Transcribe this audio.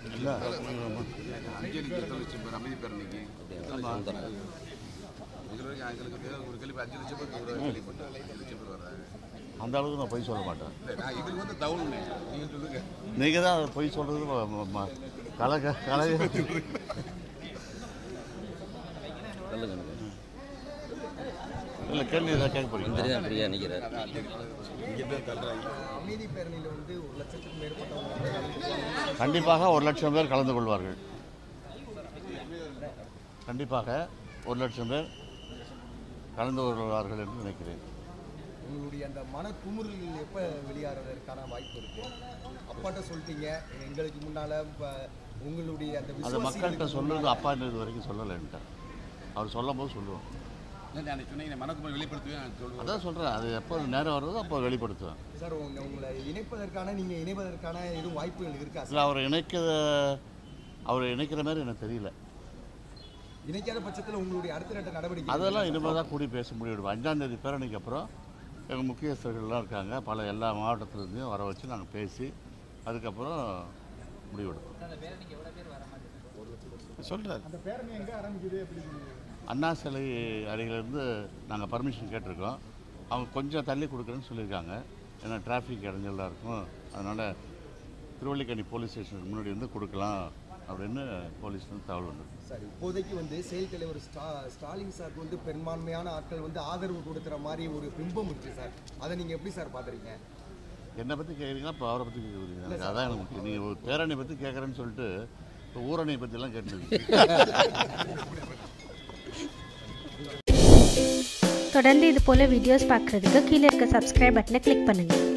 இல்லை அஞ்சலி எத்தனை லட்சம் பேர் அமைதி பேர் இன்னைக்கு இது வரைக்கும் எங்களுக்கு ஒரு கேள்வி அஞ்சு லட்சம் பேர் கூட கேள்விப்பட்டேன் அஞ்சு லட்சம் பேர் வர்றாங்க அந்த அளவுக்கு நான் பொய் சொல்ல மாட்டேன் இல்லை நான் எங்களுக்கு வந்து தகவல் நீங்கள் சொல்லுங்க நீங்கள் தான் அதை பொய் சொல்கிறது ம- ம- ம- கலக கலக இல்லை கேள்வி ஏதாவது கேட்க போறீங்களா ஃப்ரீயாக நிற்கிறார் அமைதி பேரணியில் வந்து ஒரு லட்சத்துக்கும் மேற்பட்டவங்க கண்டிப்பாக ஒரு லட்சம் பேர் கலந்து கொள்வார்கள் கண்டிப்பாக ஒரு லட்சம் பேர் கலந்து கொள்வார்கள் என்று நினைக்கிறேன் உங்களுடைய அந்த மன குமுறல் எப்போ வெளியாகிறதற்கான வாய்ப்பு இருக்கு அப்பாட்ட சொல்லிட்டீங்க எங்களுக்கு முன்னால இப்ப உங்களுடைய அந்த அது விசுவாசிகளுக்கு மக்கள்கிட்ட சொல்லுறது முன்னால- அப்பா இது வரைக்கும் சொல்லலைன்ட்டு அவர் சொல்லும் போது சொல்லுவோம் இல்லை நான் சொன்னீங்க மனக்குமார் வெளிப்படுத்துவேன் நான் சொல்லுவேன் அதான் சொல்கிறேன் அது எப்போ நேரம் வருதோ அப்போ வெளிப்படுத்துவேன் சார் உங்க உங்களை இணைப்பதற்கான நீங்க இணைவதற்கான எதுவும் வாய்ப்புகள் இருக்கா சார் இல்லை அவரை இணைக்க அவரை இணைக்கிற மாதிரி எனக்கு தெரியல இணைக்காத பட்சத்தில் உங்களுடைய அடுத்த கட்ட நடவடிக்கை அதெல்லாம் இனிமேல் தான் கூடி பேச முடியும் அஞ்சாந்தேதி பேரணிக்கு அப்புறம் எங்கள் முக்கியஸ்தர்கள்லாம் இருக்காங்க பல எல்லா மாவட்டத்துலேருந்தும் வர வச்சு நாங்கள் பேசி அதுக்கப்புறம் முடிவெடுப்போம் சொல்கிறார் அந்த பேரணி எங்க ஆரம்பிக்குது எப்படி அண்ணா சிலை அருகிலேருந்து நாங்கள் பர்மிஷன் கேட்டிருக்கோம் அவங்க கொஞ்சம் தள்ளி கொடுக்குறேன்னு சொல்லியிருக்காங்க ஏன்னா டிராஃபிக் இடைஞ்சலாக இருக்கும் அதனால் திருவள்ளிக்கணி போலீஸ் ஸ்டேஷனுக்கு முன்னாடி வந்து கொடுக்கலாம் அப்படின்னு போலீஸ் வந்து தகவல் வந்திருக்கு சார் இப்போதைக்கு வந்து செயல் தலைவர் ஸ்டா ஸ்டாலின் சாருக்கு வந்து பெரும்பான்மையான ஆட்கள் வந்து ஆதரவு கொடுக்குற மாதிரி ஒரு பிம்பம் இருக்கு சார் அதை நீங்க எப்படி சார் பாக்குறீங்க என்னை பற்றி கேட்குறீங்களா இப்போ அவரை பற்றி கேட்குறீங்க எனக்கு அதான் எனக்கு முக்கியம் நீங்கள் ஒரு பேரணி பற்றி கேட்குறேன்னு சொல்லிட்டு இப்போ ஊரணி பற்றிலாம் கேட்டுருக்கு தொடர்ந்து இது போல வீடியோஸ் பார்க்குறதுக்கு கீழே இருக்க சப்ஸ்கிரைப் பட்டனை கிளிக் பண்ணுங்கள்